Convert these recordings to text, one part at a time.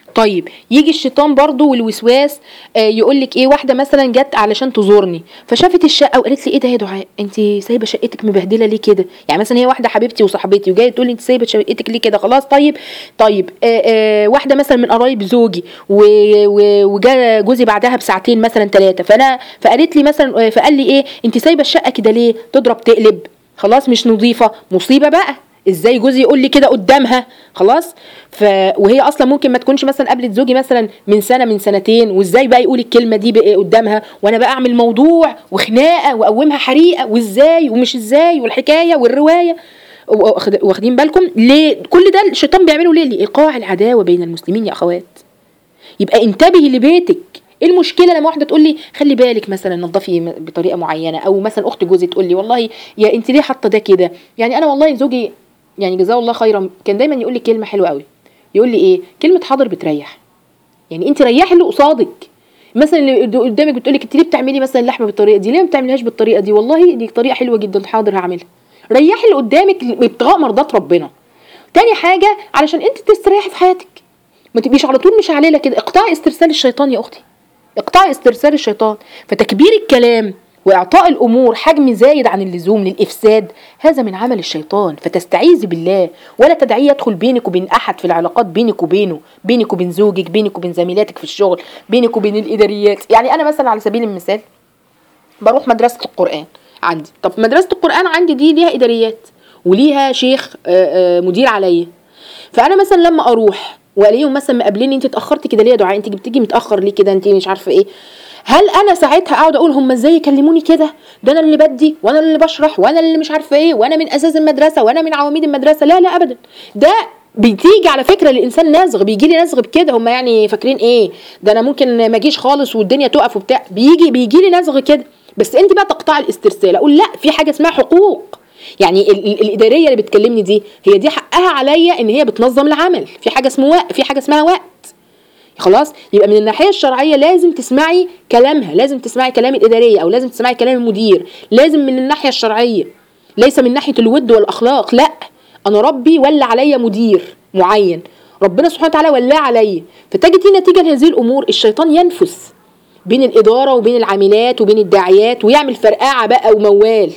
طيب يجي الشيطان برضو والوسواس آه يقول لك ايه واحده مثلا جت علشان تزورني فشافت الشقه وقالت لي ايه ده يا دعاء انت سايبه شقتك مبهدله ليه كده يعني مثلا هي واحده حبيبتي وصاحبتي وجايه تقول لي انت سايبه شقتك ليه كده خلاص طيب طيب آه آه واحده مثلا من قرايب زوجي و- و- وجا جوزي بعدها بساعتين مثلا ثلاثه فانا فقالت لي مثلا آه، فقال لي ايه انت سايبه الشقه كده ليه تضرب تقلب خلاص مش نظيفه مصيبه بقى ازاي جوزي يقول لي كده قدامها خلاص ف وهي اصلا ممكن ما تكونش مثلا قابلت زوجي مثلا من سنه من سنتين وازاي بقى يقول الكلمه دي بقى قدامها وانا بقى اعمل موضوع وخناقه واقومها حريقه وازاي ومش ازاي والحكايه والروايه واخد- واخدين بالكم ليه كل ده الشيطان بيعمله ليه لايقاع العداوه بين المسلمين يا اخوات يبقى انتبهي لبيتك ايه المشكله لما واحده تقول لي خلي بالك مثلا نظفي م- بطريقه معينه او مثلا اخت جوزي تقول لي والله يا انت ليه حاطه ده كده يعني انا والله زوجي يعني جزاه الله خيرا كان دايما يقول لي كلمه حلوه قوي يقول لي ايه كلمه حاضر بتريح يعني انت ريحي اللي قصادك مثلا اللي قد- قدامك بتقول لك انت ليه بتعملي مثلا اللحمه بالطريقه دي ليه ما بتعمليهاش بالطريقه دي والله دي طريقه حلوه جدا حاضر هعملها ريحي اللي قدامك ابتغاء مرضات ربنا تاني حاجه علشان انت تستريحي في حياتك ما تبقيش على طول مشعلله كده اقطعي استرسال الشيطان يا اختي اقطعي استرسال الشيطان فتكبير الكلام واعطاء الامور حجم زايد عن اللزوم للافساد هذا من عمل الشيطان فتستعيذي بالله ولا تدعيه يدخل بينك وبين احد في العلاقات بينك وبينه بينك وبين زوجك بينك وبين زميلاتك في الشغل بينك وبين الاداريات يعني انا مثلا على سبيل المثال بروح مدرسة القرآن عندي طب مدرسة القرآن عندي دي ليها إداريات وليها شيخ آه، آه، مدير عليا فأنا مثلا لما أروح وألاقيهم مثلا مقابليني أنت اتأخرتي كده ليه يا دعاء أنت بتيجي متأخر ليه كده أنت مش عارفة إيه هل أنا ساعتها أقعد أقول هم إزاي يكلموني كده ده أنا اللي بدي وأنا اللي بشرح وأنا اللي مش عارفة إيه وأنا من أساس المدرسة وأنا من عواميد المدرسة لا لا أبدا ده بتيجي على فكره الانسان نازغ بيجي لي نزغ بكده هم يعني فاكرين ايه ده انا ممكن ما اجيش خالص والدنيا تقف وبتاع بيجي بيجي لي نزغ كده بس انت بقى تقطع الاسترسال اقول لا في حاجه اسمها حقوق يعني ال- ال- الاداريه اللي بتكلمني دي هي دي حقها عليا ان هي بتنظم العمل في حاجه اسمه وقت في حاجه اسمها وقت خلاص يبقى من الناحيه الشرعيه لازم تسمعي كلامها لازم تسمعي كلام الاداريه او لازم تسمعي كلام المدير لازم من الناحيه الشرعيه ليس من ناحيه الود والاخلاق لا انا ربي ولا عليا مدير معين ربنا سبحانه وتعالى ولاه عليا فتجد نتيجه لهذه الامور الشيطان ينفس بين الاداره وبين العاملات وبين الداعيات ويعمل فرقعه بقى وموال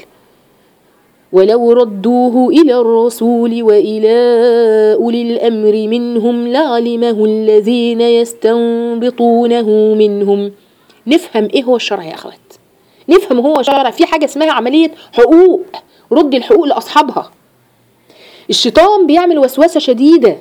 ولو ردوه إلى الرسول وإلى أولي الأمر منهم لعلمه الذين يستنبطونه منهم نفهم إيه هو الشرع يا أخوات نفهم هو الشرع في حاجة اسمها عملية حقوق رد الحقوق لأصحابها الشيطان بيعمل وسوسة شديدة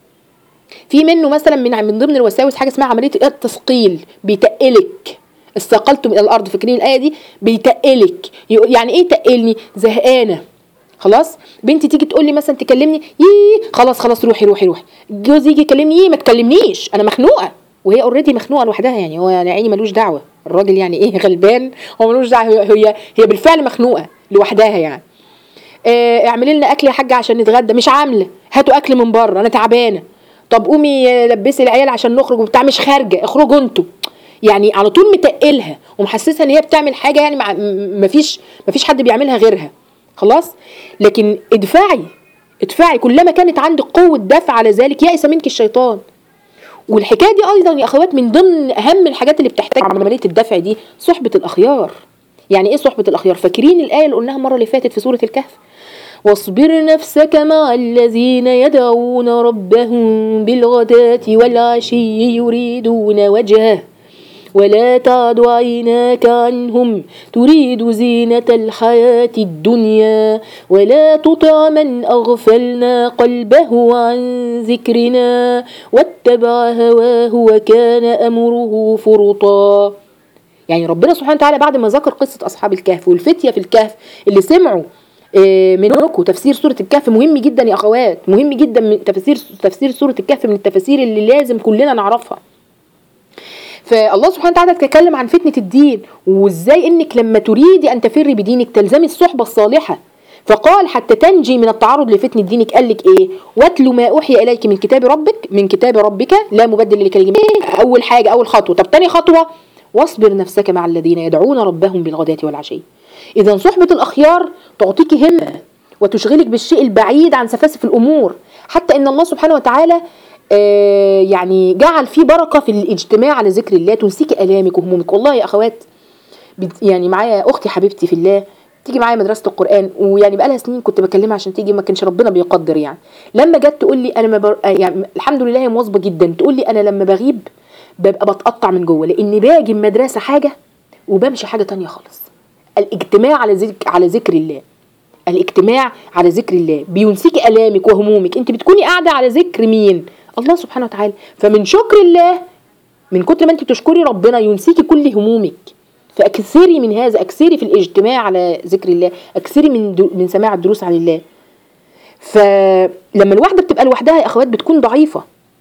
في منه مثلا من من ضمن الوساوس حاجه اسمها عمليه التثقيل بيتقلك استقلتم الى الارض فاكرين الايه دي بيتقلك يقول- يعني ايه تقلني زهقانه خلاص بنتي تيجي تقول لي مثلا تكلمني يي خلاص خلاص روحي روحي روحي جوزي يجي يكلمني يي ما تكلمنيش انا مخنوقه وهي اوريدي مخنوقه لوحدها يعني هو يعني عيني ملوش دعوه الراجل يعني ايه غلبان هو ملوش دعوه هي هي, هي بالفعل مخنوقه لوحدها يعني آه، اعملي لنا اكل يا حاجه عشان نتغدى مش عامله هاتوا اكل من بره انا تعبانه طب قومي آه، لبسي العيال عشان نخرج وبتاع مش خارجه اخرجوا انتوا يعني على طول متقلها ومحسسها ان هي بتعمل حاجه يعني مع م- مفيش مفيش حد بيعملها غيرها خلاص لكن ادفعي ادفعي كلما كانت عندك قوه دفع على ذلك يأس منك الشيطان والحكايه دي ايضا يا اخوات من ضمن اهم الحاجات اللي بتحتاج عمليه الدفع دي صحبه الاخيار يعني ايه صحبه الاخيار فاكرين الايه اللي قلناها المره اللي فاتت في سوره الكهف واصبر نفسك مع الذين يدعون ربهم بالغداة والعشي يريدون وجهه ولا تعد عيناك عنهم تريد زينة الحياة الدنيا ولا تطع من أغفلنا قلبه عن ذكرنا واتبع هواه وكان أمره فرطا يعني ربنا سبحانه وتعالى بعد ما ذكر قصة أصحاب الكهف والفتية في الكهف اللي سمعوا آه، منكم تفسير سورة الكهف مهم جدا يا أخوات مهم جدا من تفسير تفسير سورة الكهف من التفاسير اللي لازم كلنا نعرفها فالله سبحانه وتعالى تكلم عن فتنة الدين وازاي انك لما تريدي ان تفري بدينك تلزمي الصحبة الصالحة فقال حتى تنجي من التعرض لفتنة دينك قال لك ايه واتلو ما اوحي اليك من كتاب ربك من كتاب ربك لا مبدل لكلمته اول حاجة اول خطوة طب تاني خطوة واصبر نفسك مع الذين يدعون ربهم بالغداة والعشي اذا صحبة الاخيار تعطيك همة وتشغلك بالشيء البعيد عن سفاسف الامور حتى ان الله سبحانه وتعالى آه يعني جعل فيه بركه في الاجتماع على ذكر الله تنسيكي الامك وهمومك والله يا اخوات بت- يعني معايا اختي حبيبتي في الله تيجي معايا مدرسه القران ويعني بقالها سنين كنت بكلمها عشان تيجي ما كانش ربنا بيقدر يعني لما جت تقول لي انا ما بر... يعني الحمد لله هي مواظبه جدا تقول لي انا لما بغيب ببقى بتقطع من جوه لاني باجي المدرسه حاجه وبمشي حاجه تانية خالص الاجتماع على ذكر على ذكر الله الاجتماع على ذكر الله بينسيكي الامك وهمومك انت بتكوني قاعده على ذكر مين الله سبحانه وتعالى فمن شكر الله من كتر ما انت بتشكري ربنا ينسيكي كل همومك فاكثري من هذا اكثري في الاجتماع على ذكر الله اكثري من دو من سماع الدروس عن الله فلما الواحده بتبقى لوحدها يا اخوات بتكون ضعيفه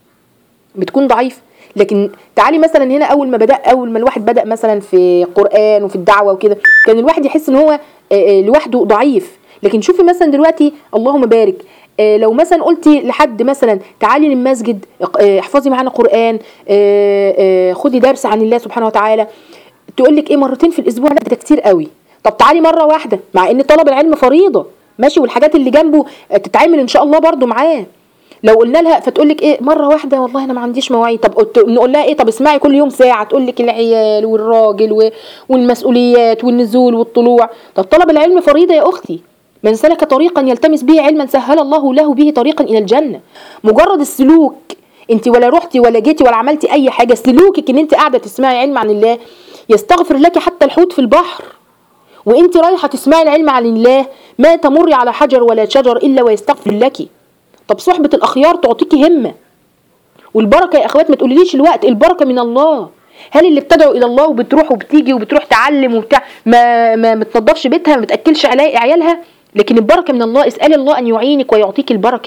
بتكون ضعيف لكن تعالي مثلا هنا اول ما بدا اول ما الواحد بدا مثلا في قران وفي الدعوه وكده كان الواحد يحس ان هو آه، آه، لوحده ضعيف لكن شوفي مثلا دلوقتي اللهم بارك آه، لو مثلا قلتي لحد مثلا تعالي للمسجد اق- آه، احفظي معانا قران آه، آه، خدي درس عن الله سبحانه وتعالى تقول لك ايه مرتين في الاسبوع لا ده كتير قوي طب تعالي مره واحده مع ان طلب العلم فريضه ماشي والحاجات اللي جنبه آه، تتعمل ان شاء الله برضو معاه لو قلنا لها فتقول لك ايه مره واحده والله انا ما عنديش مواعيد طب قلت- نقول لها ايه طب اسمعي كل يوم ساعه تقول لك العيال والراجل و- والمسؤوليات والنزول والطلوع طب طلب العلم فريضه يا اختي من سلك طريقا يلتمس به علما سهل الله له به طريقا الى الجنه مجرد السلوك انت ولا رحتي ولا جيتي ولا عملتي اي حاجه سلوكك ان انت قاعده تسمعي علم عن الله يستغفر لك حتى الحوت في البحر وانت رايحه تسمعي العلم عن الله ما تمري على حجر ولا شجر الا ويستغفر لك طب صحبه الاخيار تعطيكي همه والبركه يا اخوات ما تقوليليش الوقت البركه من الله هل اللي بتدعو الى الله وبتروح وبتيجي وبتروح تعلم وبتاع ما ما بتنضفش بيتها ما بتاكلش علاء عيالها لكن البركه من الله اسالي الله ان يعينك ويعطيك البركه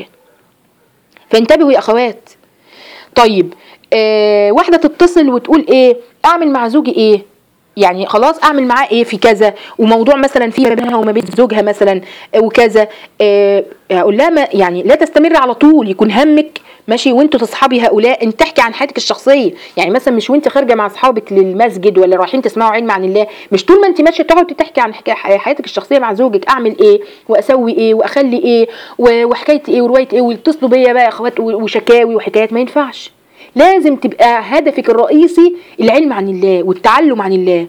فانتبهوا يا اخوات طيب آه واحده تتصل وتقول ايه اعمل مع زوجي ايه يعني خلاص اعمل معاه ايه في كذا وموضوع مثلا في ما بينها وما بين زوجها مثلا آه، وكذا آه، اقول لها ما يعني لا تستمر على طول يكون همك ماشي وانتوا تصحابي هؤلاء انت تحكي عن حياتك الشخصيه يعني مثلا مش وانت خارجه مع اصحابك للمسجد ولا رايحين تسمعوا علم عن الله مش طول ما انت ماشيه تقعدي تحكي عن حكا- حياتك الشخصيه مع زوجك اعمل ايه واسوي ايه واخلي ايه و- وحكايتي ايه وروايه ايه ويتصلوا بيا بقى يا اخوات و- وشكاوي وحكايات ما ينفعش لازم تبقى هدفك الرئيسي العلم عن الله والتعلم عن الله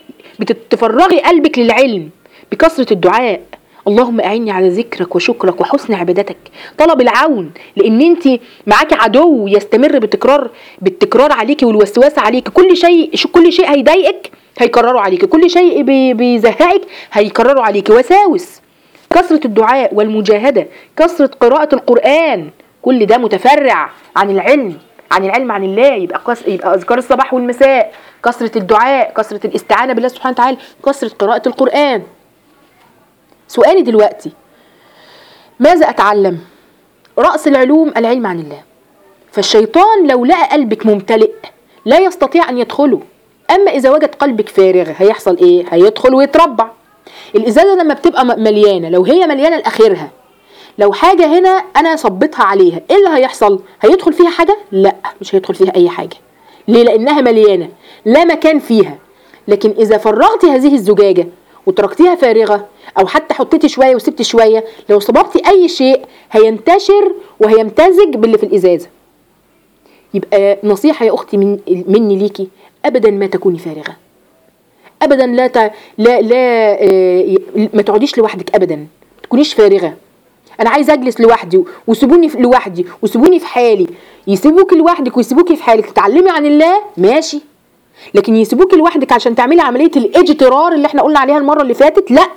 بتتفرغي قلبك للعلم بكثرة الدعاء اللهم اعني على ذكرك وشكرك وحسن عبادتك طلب العون لان انت معاكي عدو يستمر بالتكرار بالتكرار عليكي والوسواس عليكي كل شيء شو- كل شيء هيضايقك هيكرروا عليكي كل شيء بي- بيزهقك هيكرروا عليكي وساوس كثرة الدعاء والمجاهدة كثرة قراءة القرآن كل ده متفرع عن العلم عن العلم عن الله يبقى قص... يبقى اذكار الصباح والمساء كثرة الدعاء كثرة الاستعانة بالله سبحانه وتعالى كثرة قراءة القرآن سؤالي دلوقتي ماذا أتعلم رأس العلوم العلم عن الله فالشيطان لو لقى قلبك ممتلئ لا يستطيع أن يدخله أما إذا وجد قلبك فارغ هيحصل إيه؟ هيدخل ويتربع الإزازة لما بتبقى م- مليانة لو هي مليانة لآخرها لو حاجة هنا أنا صبتها عليها إيه اللي هيحصل؟ هيدخل فيها حاجة؟ لا مش هيدخل فيها أي حاجة ليه؟ لأنها مليانة لا مكان فيها لكن إذا فرغتي هذه الزجاجة وتركتيها فارغة أو حتى حطيتي شوية وسبتي شوية لو صببتي أي شيء هينتشر وهيمتزج باللي في الإزازة يبقى نصيحة يا أختي من مني ليكي أبدا ما تكوني فارغة أبدا لا ت... لا لا آه، ما تقعديش لوحدك أبدا ما تكونيش فارغة انا عايز اجلس لوحدي وسيبوني في- لوحدي وسيبوني في حالي يسيبوك لوحدك ويسيبوكي في حالك تتعلمي عن الله ماشي لكن يسيبوكي لوحدك عشان تعملي عمليه الاجترار اللي احنا قلنا عليها المره اللي فاتت لا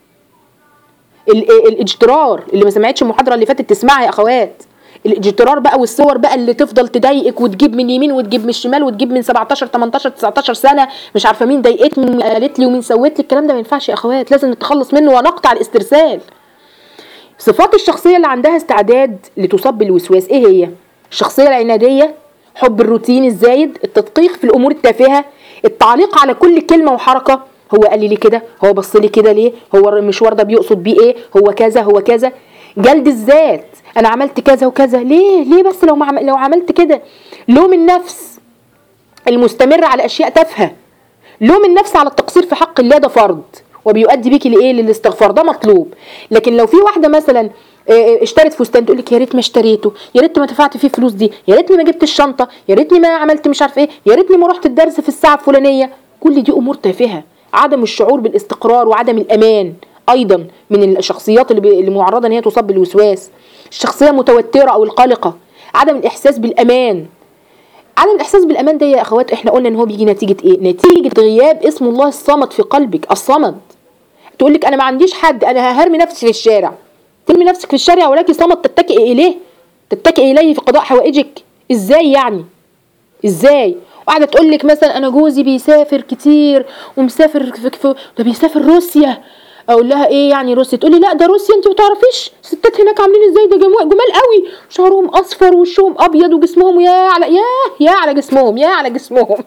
ال- ال- الاجترار اللي ما سمعتش المحاضره اللي فاتت تسمعها يا اخوات الاجترار بقى والصور بقى اللي تفضل تضايقك وتجيب من يمين وتجيب من الشمال وتجيب من 17 18 19 سنه مش عارفه مين ضايقتني ومين قالت لي ومين سوت لي الكلام ده ما ينفعش يا اخوات لازم نتخلص منه ونقطع الاسترسال صفات الشخصية اللي عندها استعداد لتصاب بالوسواس ايه هي؟ الشخصية العنادية حب الروتين الزايد التدقيق في الامور التافهة التعليق على كل كلمة وحركة هو قال لي ليه كده هو بص لي كده ليه هو المشوار ده بيقصد بيه ايه هو كذا هو كذا جلد الذات انا عملت كذا وكذا ليه ليه بس لو ما عم- لو عملت كده لوم النفس المستمر على اشياء تافهه لوم النفس على التقصير في حق الله ده فرض وبيؤدي بيكي لايه للاستغفار ده مطلوب لكن لو في واحده مثلا آه، اشترت فستان تقول لك يا ريت ما اشتريته يا ريت ما دفعت فيه فلوس دي يا ريتني ما جبت الشنطه يا ريتني ما عملت مش عارف ايه يا ريتني ما رحت الدرس في الساعه الفلانيه كل دي امور تافهه عدم الشعور بالاستقرار وعدم الامان ايضا من الشخصيات اللي, بي... اللي معرضه ان هي تصاب بالوسواس الشخصيه المتوتره او القلقه عدم الاحساس بالامان عدم الاحساس بالامان ده يا اخوات احنا قلنا ان هو بيجي نتيجه ايه نتيجه غياب اسم الله الصمد في قلبك الصمد تقول لك انا ما عنديش حد انا هرمي نفسي في الشارع ترمي نفسك في الشارع ولكن صمد تتكئ اليه تتكئ اليه في قضاء حوائجك ازاي يعني ازاي وقاعده تقول لك مثلا انا جوزي بيسافر كتير ومسافر في في ده بيسافر روسيا اقول لها ايه يعني روسيا تقول لي لا ده روسيا انت ما تعرفيش ستات هناك عاملين ازاي ده جمال, جمال قوي شعرهم اصفر ووشهم ابيض وجسمهم يا على يا يا على جسمهم يا على جسمهم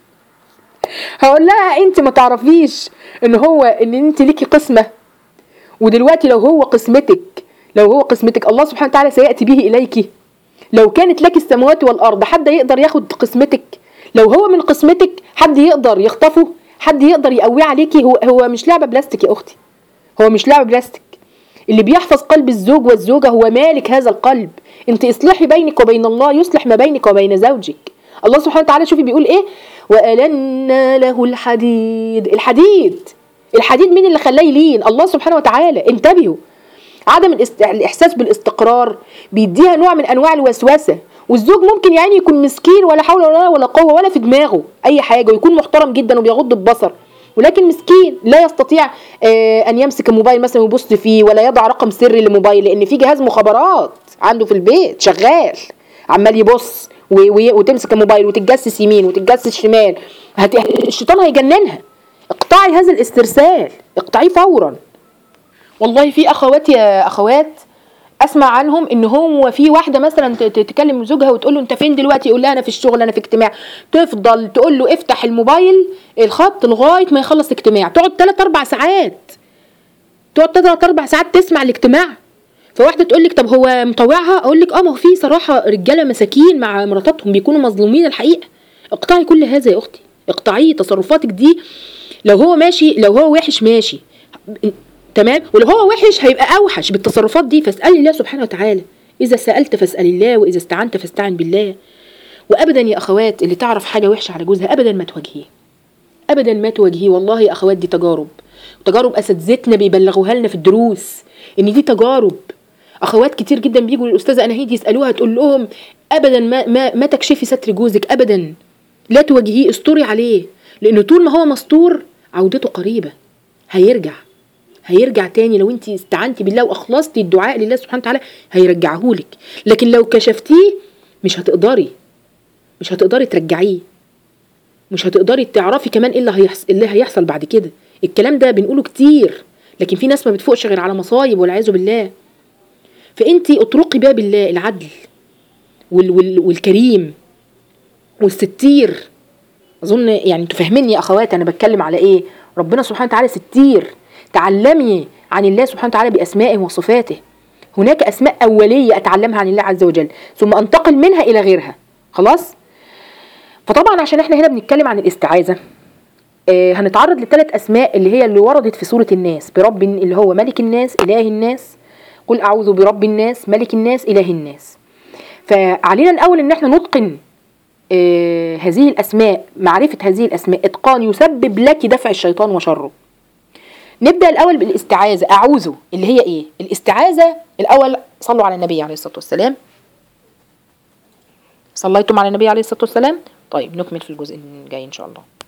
هقول لها انت ما تعرفيش ان هو ان انت ليكي قسمه ودلوقتي لو هو قسمتك لو هو قسمتك الله سبحانه وتعالى سياتي به اليك لو كانت لك السماوات والارض حد يقدر ياخد قسمتك لو هو من قسمتك حد يقدر يخطفه حد يقدر يقويه عليكي هو هو مش لعبه بلاستيك يا اختي هو مش لعبه بلاستيك اللي بيحفظ قلب الزوج والزوجه هو مالك هذا القلب انت اصلحي بينك وبين الله يصلح ما بينك وبين زوجك الله سبحانه وتعالى شوفي بيقول ايه والنا له الحديد الحديد الحديد مين اللي خلاه يلين الله سبحانه وتعالى انتبهوا عدم الاست... الاحساس بالاستقرار بيديها نوع من انواع الوسوسه والزوج ممكن يعني يكون مسكين ولا حول ولا ولا قوه ولا في دماغه اي حاجه ويكون محترم جدا وبيغض البصر ولكن مسكين لا يستطيع آه ان يمسك الموبايل مثلا ويبص فيه ولا يضع رقم سري للموبايل لان في جهاز مخابرات عنده في البيت شغال عمال يبص و- و- وتمسك الموبايل وتتجسس يمين وتتجسس شمال هت... الشيطان هيجننها اقطعي هذا الاسترسال اقطعيه فورا والله في اخوات يا اخوات اسمع عنهم ان هو في واحده مثلا ت- ت- تكلم زوجها وتقول له انت فين دلوقتي يقول لها انا في الشغل انا في اجتماع تفضل تقول له افتح الموبايل الخط لغايه ما يخلص اجتماع تقعد 3 4 ساعات تقعد 3 4 ساعات تسمع الاجتماع فواحده تقول لك طب هو مطوعها اقول لك اه ما هو في صراحه رجاله مساكين مع مراتاتهم بيكونوا مظلومين الحقيقه اقطعي كل هذا يا اختي اقطعيه تصرفاتك دي لو هو ماشي لو هو وحش ماشي تمام ولو هو وحش هيبقى اوحش بالتصرفات دي فاسالي الله سبحانه وتعالى اذا سالت فاسال الله واذا استعنت فاستعن بالله وابدا يا اخوات اللي تعرف حاجه وحشه على جوزها ابدا ما تواجهيه ابدا ما تواجهيه والله يا اخوات دي تجارب تجارب اساتذتنا بيبلغوها لنا في الدروس ان دي تجارب اخوات كتير جدا بيجوا للاستاذه اناهيد يسالوها تقول لهم ابدا ما ما ما تكشفي ستر جوزك ابدا لا تواجهيه استوري عليه لانه طول ما هو مستور عودته قريبه هيرجع هيرجع تاني لو انت استعنتي بالله واخلصتي الدعاء لله سبحانه وتعالى هيرجعهولك لكن لو كشفتيه مش هتقدري مش هتقدري ترجعيه مش هتقدري تعرفي كمان ايه اللي هيحصل اللي هيحصل بعد كده الكلام ده بنقوله كتير لكن في ناس ما بتفوقش غير على مصايب والعياذ بالله فانت اطرقي باب الله العدل وال وال والكريم والستير اظن يعني انتوا فاهميني يا اخوات انا بتكلم على ايه ربنا سبحانه وتعالى ستير تعلمي عن الله سبحانه وتعالى باسمائه وصفاته هناك اسماء اوليه اتعلمها عن الله عز وجل ثم انتقل منها الى غيرها خلاص فطبعا عشان احنا هنا بنتكلم عن الاستعاذه آه هنتعرض لثلاث اسماء اللي هي اللي وردت في سوره الناس برب اللي هو ملك الناس اله الناس قل اعوذ برب الناس ملك الناس اله الناس فعلينا الاول ان احنا نتقن آه هذه الاسماء معرفه هذه الاسماء اتقان يسبب لك دفع الشيطان وشره نبدا الاول بالاستعاذه اعوذ اللي هي ايه الاستعاذه الاول صلوا على النبي عليه الصلاه والسلام صليتم على النبي عليه الصلاه والسلام طيب نكمل في الجزء الجاي ان شاء الله